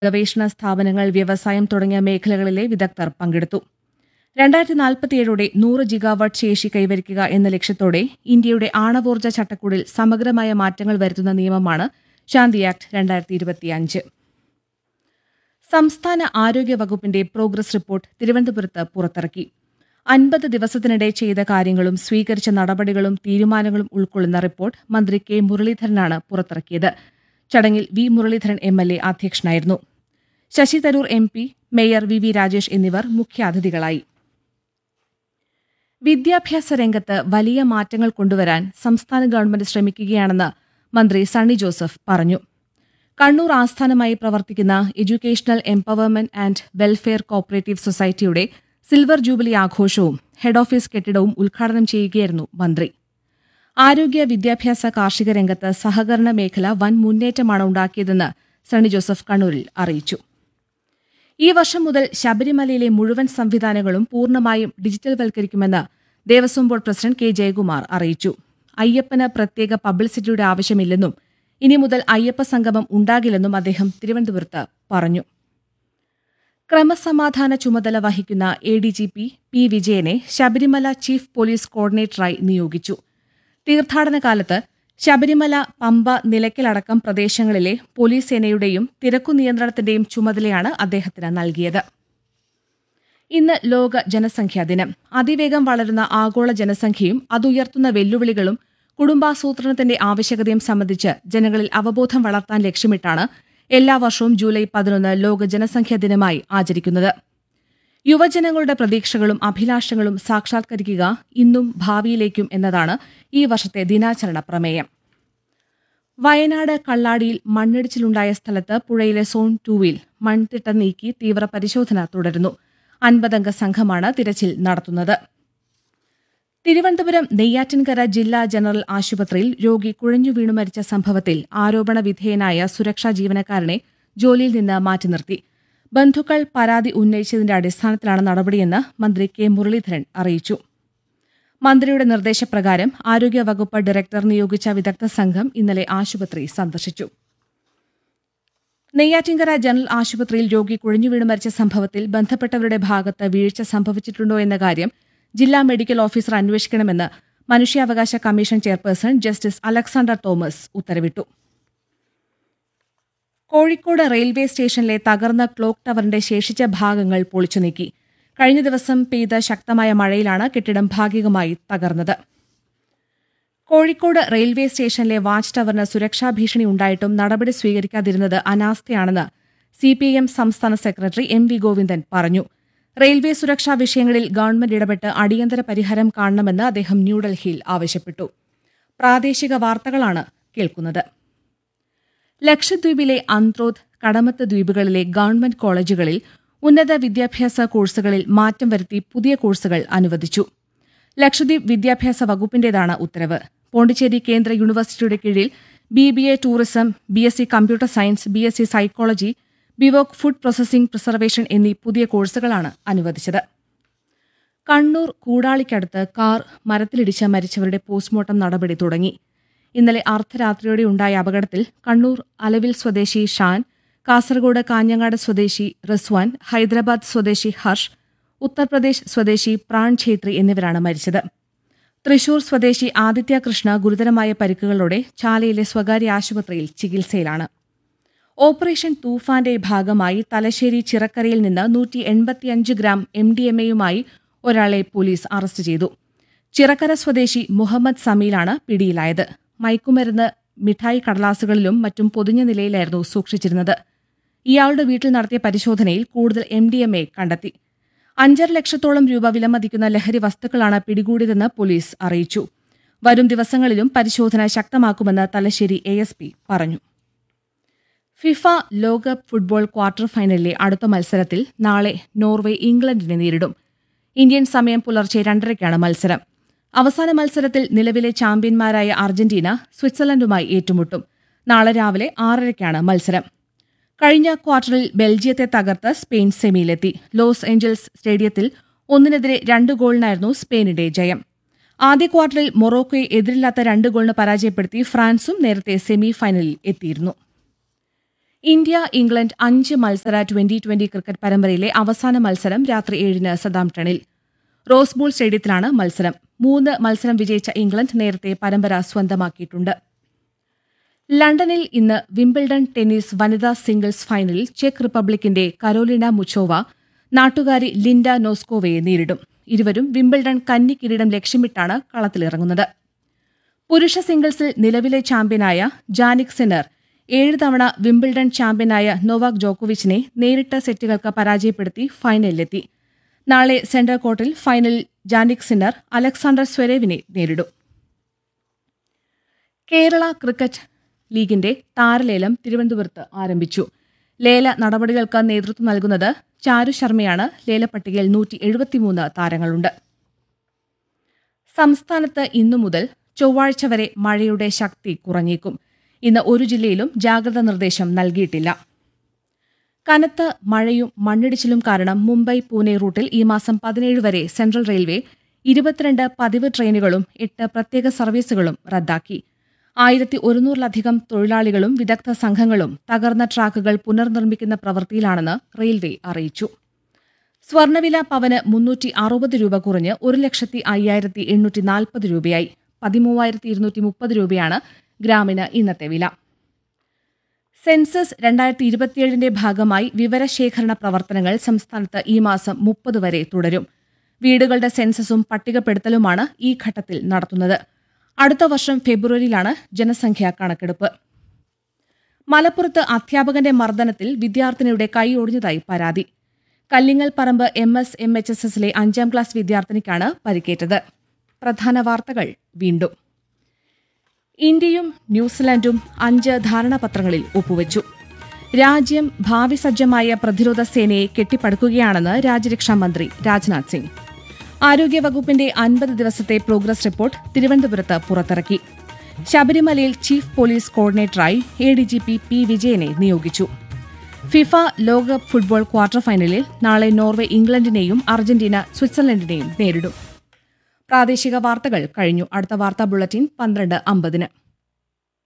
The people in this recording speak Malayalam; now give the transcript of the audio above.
ഗവേഷണ സ്ഥാപനങ്ങൾ വ്യവസായം തുടങ്ങിയ മേഖലകളിലെ വിദഗ്ധർ പങ്കെടുത്തു രണ്ടായിരത്തി നാൽപ്പത്തിയേഴോടെ നൂറ് ജിഗാവാട്ട് ശേഷി കൈവരിക്കുക എന്ന ലക്ഷ്യത്തോടെ ഇന്ത്യയുടെ ആണവോർജ്ജ ചട്ടക്കൂടിൽ സമഗ്രമായ മാറ്റങ്ങൾ വരുത്തുന്ന നിയമമാണ് ശാന്തി ആക്ട് രണ്ടായിരത്തി ഇരുപത്തിയഞ്ച് സംസ്ഥാന ആരോഗ്യ വകുപ്പിന്റെ പ്രോഗ്രസ് റിപ്പോർട്ട് തിരുവനന്തപുരത്ത് പുറത്തിറക്കി അൻപത് ദിവസത്തിനിടെ ചെയ്ത കാര്യങ്ങളും സ്വീകരിച്ച നടപടികളും തീരുമാനങ്ങളും ഉൾക്കൊള്ളുന്ന റിപ്പോർട്ട് മന്ത്രി കെ മുരളീധരനാണ് പുറത്തിറക്കിയത് ചടങ്ങിൽ V Muraleedharan M L A അധ്യക്ഷനായിരുന്നു Shashi Tharoor M P mayor V V Rajesh എന്നിവർ മുഖ്യാതിഥികളായി വിദ്യാഭ്യാസ രംഗത്ത് വലിയ മാറ്റങ്ങൾ കൊണ്ടുവരാൻ സംസ്ഥാന ഗവൺമെന്റ് ശ്രമിക്കുകയാണെന്ന് മന്ത്രി സണ്ണി ജോസഫ് പറഞ്ഞു കണ്ണൂർ ആസ്ഥാനമായി പ്രവർത്തിക്കുന്ന educational empowerment and welfare cooperative സൊസൈറ്റിയുടെ സിൽവർ ജൂബിലി ആഘോഷവും ഹെഡ് ഓഫീസ് കെട്ടിടവും ഉദ്ഘാടനം ചെയ്യുകയായിരുന്നു മന്ത്രി ആരോഗ്യ വിദ്യാഭ്യാസ കാർഷിക രംഗത്ത് സഹകരണ മേഖല വൻ മുന്നേറ്റമാണ് ഉണ്ടാക്കിയതെന്ന് സണ്ണി ജോസഫ് കണ്ണൂരിൽ അറിയിച്ചു ഈ വർഷം മുതൽ ശബരിമലയിലെ മുഴുവൻ സംവിധാനങ്ങളും പൂർണ്ണമായും ഡിജിറ്റൽവൽക്കരിക്കുമെന്ന് Devaswom board president K Jayakumar അറിയിച്ചു അയ്യപ്പന് പ്രത്യേക പബ്ലിസിറ്റിയുടെ ആവശ്യമില്ലെന്നും ഇനി മുതൽ അയ്യപ്പ സംഗമം ഉണ്ടാകില്ലെന്നും അദ്ദേഹം തിരുവനന്തപുരത്ത് പറഞ്ഞു ക്രമസമാധാന ചുമതല വഹിക്കുന്ന A D G P P വിജയനെ ശബരിമല ചീഫ് പോലീസ് കോർഡിനേറ്ററായി നിയോഗിച്ചു തീർത്ഥാടന കാലത്ത് ശബരിമല പമ്പ നിലയ്ക്കലടക്കം പ്രദേശങ്ങളിലെ പോലീസ് സേനയുടെയും തിരക്കു നിയന്ത്രണത്തിന്റെയും ചുമതലയാണ് അദ്ദേഹത്തിന് നൽകിയത് ഇന്ന് ലോക ജനസംഖ്യാ ദിനം അതിവേഗം വളരുന്ന ആഗോള ജനസംഖ്യയും അതുയർത്തുന്ന വെല്ലുവിളികളും കുടുംബാസൂത്രണത്തിന്റെ ആവശ്യകതയും സംബന്ധിച്ച് ജനങ്ങളിൽ അവബോധം വളർത്താൻ ലക്ഷ്യമിട്ടാണ് എല്ലാ വർഷവും ജൂലൈ പതിനൊന്ന് ലോക ജനസംഖ്യാ ദിനമായി ആചരിക്കുന്നത് യുവജനങ്ങളുടെ പ്രതീക്ഷകളും അഭിലാഷങ്ങളും സാക്ഷാത്കരിക്കുക ഇന്നും ഭാവിയിലേക്കും എന്നതാണ് ഈ വർഷത്തെ ദിനാചരണ പ്രമേയം വയനാട് കള്ളാടിയിൽ മണ്ണിടിച്ചിലുണ്ടായ സ്ഥലത്ത് പുഴയിലെ സോൺ ടൂവിൽ മൺതിട്ട നീക്കി തീവ്ര പരിശോധന തുടരുന്നു അൻപതംഗ സംഘമാണ് തിരച്ചിൽ നടത്തുന്നത് തിരുവനന്തപുരം നെയ്യാറ്റിൻകര ജില്ലാ ജനറൽ ആശുപത്രിയിൽ രോഗി കുഴഞ്ഞു വീണു മരിച്ച സംഭവത്തിൽ ആരോപണ വിധേയനായ സുരക്ഷാ ജീവനക്കാരനെ ജോലിയിൽ നിന്ന് മാറ്റി നിർത്തി ബന്ധുക്കൾ പരാതി ഉന്നയിച്ചതിന്റെ അടിസ്ഥാനത്തിലാണ് നടപടിയെന്ന് മന്ത്രി കെ മുരളീധരൻ അറിയിച്ചു മന്ത്രിയുടെ നിർദ്ദേശപ്രകാരം ആരോഗ്യവകുപ്പ് ഡയറക്ടർ നിയോഗിച്ച വിദഗ്ധ സംഘം ഇന്നലെ ആശുപത്രി സന്ദർശിച്ചു നെയ്യാറ്റിങ്കര ജനറൽ ആശുപത്രിയിൽ രോഗി കുഴഞ്ഞുവീണ് മരിച്ച സംഭവത്തിൽ ബന്ധപ്പെട്ടവരുടെ ഭാഗത്ത് വീഴ്ച സംഭവിച്ചിട്ടുണ്ടോ എന്ന കാര്യം ജില്ലാ മെഡിക്കൽ ഓഫീസർ അന്വേഷിക്കണമെന്ന് മനുഷ്യാവകാശ commission chairperson justice Alexander Thomas ഉത്തരവിട്ടു കോഴിക്കോട് റെയിൽവേ സ്റ്റേഷനിലെ തകർന്ന ക്ലോക്ക് ടവറിന്റെ ശേഷിച്ച ഭാഗങ്ങൾ പൊളിച്ചു നീക്കി കഴിഞ്ഞ ദിവസം പെയ്ത ശക്തമായ മഴയിലാണ് കെട്ടിടം ഭാഗികമായി തകർന്നത് കോഴിക്കോട് റെയിൽവേ സ്റ്റേഷനിലെ വാച്ച് ടവറിന് സുരക്ഷാ ഭീഷണി ഉണ്ടായിട്ടും നടപടി സ്വീകരിക്കാതിരുന്നത് അനാസ്ഥയാണെന്ന് സിപിഐഎം സംസ്ഥാന സെക്രട്ടറി എം വി ഗോവിന്ദൻ പറഞ്ഞു റെയിൽവേ സുരക്ഷാ വിഷയങ്ങളിൽ ഗവൺമെന്റ് ഇടപെട്ട് അടിയന്തര പരിഹാരം കാണണമെന്ന് അദ്ദേഹം ന്യൂഡൽഹിയിൽ ആവശ്യപ്പെട്ടു പ്രാദേശിക വാർത്തകളാണ് കേൾക്കുന്നത് ലക്ഷദ്വീപിലെ അന്ത്രോത്ത് കടമത്ത് ദ്വീപുകളിലെ ഗവൺമെന്റ് കോളേജുകളിൽ ഉന്നത വിദ്യാഭ്യാസ കോഴ്സുകളിൽ മാറ്റം വരുത്തി പുതിയ കോഴ്സുകൾ അനുവദിച്ചു ലക്ഷദ്വീപ് വിദ്യാഭ്യാസ വകുപ്പിന്റേതാണ് ഉത്തരവ് പോണ്ടിച്ചേരി കേന്ദ്ര യൂണിവേഴ്സിറ്റിയുടെ കീഴിൽ B B A tourism B S C computer science B S C psychology B Voc food processing preservation എന്നീ പുതിയ കോഴ്സുകളാണ് അനുവദിച്ചത് കണ്ണൂർ കൂടാളിക്കടുത്ത് കാർ മരത്തിലിടിച്ച് മരിച്ചവരുടെ പോസ്റ്റ്മോർട്ടം നടപടി തുടങ്ങി ഇന്നലെ അർദ്ധരാത്രിയോടെ ഉണ്ടായ അപകടത്തിൽ കണ്ണൂർ അലവിൽ സ്വദേശി ഷാൻ കാസർഗോഡ് കാഞ്ഞങ്ങാട് സ്വദേശി റസ്വാൻ ഹൈദരാബാദ് സ്വദേശി ഹർഷ് ഉത്തർപ്രദേശ് സ്വദേശി പ്രാൺ ഛേത്രി എന്നിവരാണ് മരിച്ചത് തൃശൂർ സ്വദേശി ആദിത്യ കൃഷ്ണ ഗുരുതരമായ പരിക്കുകളോടെ ചാലയിലെ സ്വകാര്യ ആശുപത്രിയിൽ ചികിത്സയിലാണ് ഓപ്പറേഷൻ തൂഫാന്റെ ഭാഗമായി തലശ്ശേരി ചിറക്കരയിൽ നിന്ന് നൂറ്റി എൺപത്തിയഞ്ച് ഗ്രാം എം ഡി എം എയുമായി ഒരാളെ പോലീസ് അറസ്റ്റ് ചെയ്തു ചിറക്കര സ്വദേശി മുഹമ്മദ് സമീലാണ് പിടിയിലായത് മയക്കുമരുന്ന് മിഠായി കടലാസുകളിലും മറ്റും പൊതിഞ്ഞ നിലയിലായിരുന്നു സൂക്ഷിച്ചിരുന്നത് ഇയാളുടെ വീട്ടിൽ നടത്തിയ പരിശോധനയിൽ കൂടുതൽ എം ഡി എം എ കണ്ടെത്തി അഞ്ചര ലക്ഷത്തോളം രൂപ വിലമതിക്കുന്ന ലഹരി വസ്തുക്കളാണ് പിടികൂടിയതെന്ന് പോലീസ് അറിയിച്ചു വരും ദിവസങ്ങളിലും പരിശോധന ശക്തമാക്കുമെന്ന് തലശ്ശേരി എ എസ് പി പറഞ്ഞു ഫിഫ ലോകകപ്പ് ഫുട്ബോൾ ക്വാർട്ടർ ഫൈനലിലെ അടുത്ത മത്സരത്തിൽ നാളെ നോർവേ ഇംഗ്ലണ്ടിനെ നേരിടും ഇന്ത്യൻ സമയം പുലർച്ചെ രണ്ടരയ്ക്കാണ് മത്സരം അവസാന മത്സരത്തിൽ നിലവിലെ ചാമ്പ്യന്മാരായ അർജന്റീന സ്വിറ്റ്സർലൻഡുമായി ഏറ്റുമുട്ടും നാളെ രാവിലെ ആറരയ്ക്കാണ് മത്സരം കഴിഞ്ഞ ക്വാർട്ടറിൽ ബെൽജിയത്തെ തകർത്ത് സ്പെയിൻ സെമിയിലെത്തി ലോസ് ഏഞ്ചൽസ് സ്റ്റേഡിയത്തിൽ ഒന്നിനെതിരെ രണ്ട് ഗോളിനായിരുന്നു സ്പെയിനിന്റെ ജയം ആദ്യ ക്വാർട്ടറിൽ മൊറോക്കോയെ എതിരില്ലാത്ത രണ്ട് ഗോളിന് പരാജയപ്പെടുത്തി ഫ്രാൻസും നേരത്തെ സെമി ഫൈനലിൽ എത്തിയിരുന്നു ഇന്ത്യ ഇംഗ്ലണ്ട് അഞ്ച് മത്സര ട്വന്റി ട്വന്റി ക്രിക്കറ്റ് പരമ്പരയിലെ അവസാന മത്സരം രാത്രി ഏഴിന് സദാംപ്ടണിൽ റോസ് ബോൾ സ്റ്റേഡിയത്തിലാണ് മത്സരം മൂന്ന് മത്സരം വിജയിച്ച ഇംഗ്ലണ്ട് നേരത്തെ പരമ്പര സ്വന്തമാക്കിയിട്ടുണ്ട് ലണ്ടനിൽ ഇന്ന് വിംബിൾഡൺ ടെന്നീസ് വനിതാ സിംഗിൾസ് ഫൈനലിൽ ചെക്ക് റിപ്പബ്ലിക്കിന്റെ കരോലിന മുച്ചോവ നാട്ടുകാരി ലിൻഡ നോസ്കോവയെ നേരിടും ഇരുവരും വിംബിൾഡൺ കന്നി കിരീടം ലക്ഷ്യമിട്ടാണ് കളത്തിലിറങ്ങുന്നത് പുരുഷ സിംഗിൾസിൽ നിലവിലെ ചാമ്പ്യനായ ജാനിക് സിനർ ഏഴ് തവണ വിംബിൾഡൺ ചാമ്പ്യനായ നോവാക് ജോക്കോവിച്ചിനെ നേരിട്ട സെറ്റുകൾക്ക് പരാജയപ്പെടുത്തി ഫൈനലിലെത്തി നാളെ സെൻട്രൽ കോർട്ടിൽ ഫൈനലിൽ ജാനിക് സിന്നർ അലക്സാണ്ടർ സ്വരേവിനെ നേരിടും കേരള ക്രിക്കറ്റ് ലീഗിന്റെ താരലേലം തിരുവനന്തപുരത്ത് ആരംഭിച്ചു ലേല നടപടികൾക്ക് നേതൃത്വം നൽകുന്നത് ചാരു ശർമ്മയാണ് ലേലപ്പട്ടികയിൽ നൂറ്റി എഴുപത്തിമൂന്ന് താരങ്ങളുണ്ട് സംസ്ഥാനത്ത് ഇന്നു മുതൽ ചൊവ്വാഴ്ച വരെ മഴയുടെ ശക്തി കുറഞ്ഞേക്കും ഇന്ന് ഒരു ജില്ലയിലും ജാഗ്രതാ നിർദ്ദേശം നൽകിയിട്ടില്ല കനത്ത മഴയും മണ്ണിടിച്ചിലും കാരണം മുംബൈ പൂനെ റൂട്ടിൽ ഈ മാസം പതിനേഴ് വരെ സെൻട്രൽ റെയിൽവേ ഇരുപത്തിരണ്ട് പതിവ് ട്രെയിനുകളും എട്ട് പ്രത്യേക സർവീസുകളും റദ്ദാക്കി ആയിരത്തി ഒരുന്നൂറിലധികം തൊഴിലാളികളും വിദഗ്ധ സംഘങ്ങളും തകർന്ന ട്രാക്കുകൾ പുനർനിർമ്മിക്കുന്ന പ്രവൃത്തിയിലാണെന്ന് റെയിൽവേ അറിയിച്ചു സ്വർണ്ണവില പവന് മുന്നൂറ്റി അറുപത് രൂപ കുറഞ്ഞ് ഒരു ലക്ഷത്തി അയ്യായിരത്തി എണ്ണൂറ്റി നാൽപ്പത് രൂപയായി പതിമൂവായിരത്തി ഇരുന്നൂറ്റി മുപ്പത് രൂപയാണ് ഗ്രാമിന് ഇന്നത്തെ വില സെൻസസ് രണ്ടായിരത്തി ഇരുപത്തിയേഴിന്റെ ഭാഗമായി വിവരശേഖരണ പ്രവർത്തനങ്ങൾ സംസ്ഥാനത്ത് ഈ മാസം മുപ്പത് വരെ തുടരും വീടുകളുടെ സെൻസസും പട്ടികപ്പെടുത്തലുമാണ് ഈ ഘട്ടത്തിൽ നടത്തുന്നത് അടുത്ത വർഷം ഫെബ്രുവരിയിലാണ് ജനസംഖ്യാ കണക്കെടുപ്പ് മലപ്പുറത്ത് അധ്യാപകന്റെ മർദ്ദനത്തിൽ വിദ്യാർത്ഥിനിയുടെ കൈ ഒടിഞ്ഞതായി പരാതി Kallingal Paramba M S M H S എസിലെ അഞ്ചാം ക്ലാസ് വിദ്യാർത്ഥിനിക്കാണ് പരിക്കേറ്റത് പ്രധാന വാർത്തകൾ വീണ്ടും ഇന്ത്യയും ന്യൂസിലാൻഡും അഞ്ച് ധാരണാപത്രങ്ങളിൽ ഒപ്പുവച്ചു രാജ്യം ഭാവി സജ്ജമായ പ്രതിരോധ സേനയെ കെട്ടിപ്പടുക്കുകയാണെന്ന് രാജ്യരക്ഷാമന്ത്രി രാജ്നാഥ് സിംഗ് ആരോഗ്യവകുപ്പിന്റെ അൻപത് ദിവസത്തെ പ്രോഗ്രസ് റിപ്പോർട്ട് തിരുവനന്തപുരത്ത് പുറത്തിറക്കി ശബരിമലയിൽ ചീഫ് പോലീസ് കോർഡിനേറ്ററായി A D G P P വിജയനെ നിയോഗിച്ചു ഫിഫ ലോകകപ്പ് ഫുട്ബോൾ ക്വാർട്ടർ ഫൈനലിൽ നാളെ നോർവെ ഇംഗ്ലണ്ടിനെയും അർജന്റീന സ്വിറ്റ്സർലൻഡിനെയും നേരിടും പ്രാദേശിക വാർത്തകൾ കഴിഞ്ഞു അടുത്ത വാർത്താ ബുള്ളറ്റിൻ പന്ത്രണ്ട് അമ്പതിന്